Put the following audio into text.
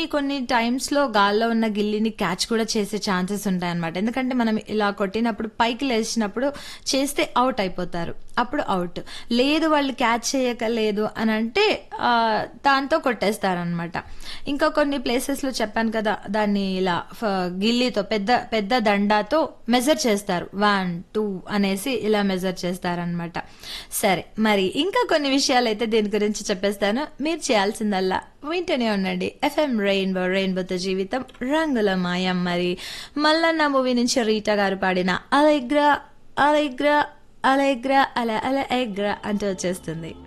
కొన్ని కొన్ని టైమ్స్‌లో గాల్లో ఉన్న గిల్లిని క్యాచ్ కూడా చేసే ఛాన్సెస్ ఉంటాయన్నమాట. ఎందుకంటే మనం ఇలా కొట్టినప్పుడు పైకి లేచినప్పుడు చేస్తే ఔట్ అయిపోతారు. అప్పుడు ఔట్. లేదు వాళ్ళు క్యాచ్ చేయకలేదు అనంటే ఆహ్, దాంతో కొట్టేస్తారనమాట. ఇంకా కొన్ని ప్లేసెస్‌లో చెప్పాను కదా! దాన్ని ఇలా ఫ గిల్లీతో పెద్ద పెద్ద దండాతో మెజర్ చేస్తారు. 1, 2 అనేసి ఇలా మెజర్ చేస్తారనమాట. సరే మరి ఇంకా కొన్ని విషయాలైతే దీని గురించి చెప్పేస్తాను. మీరు చేయాల్సిందల్లా వింటూనే ఉండండి. ఎఫ్ఎం రెయిన్బో రెయిన్బోతో జీవితం రంగుల మాయం. మరి మల్లన్న మూవీ నుంచి రీటా గారు పాడిన అలెగ్రా అలెగ్రా అలెగ్రా అల అల ఎగ్రా అంటూ వచ్చేస్తుంది.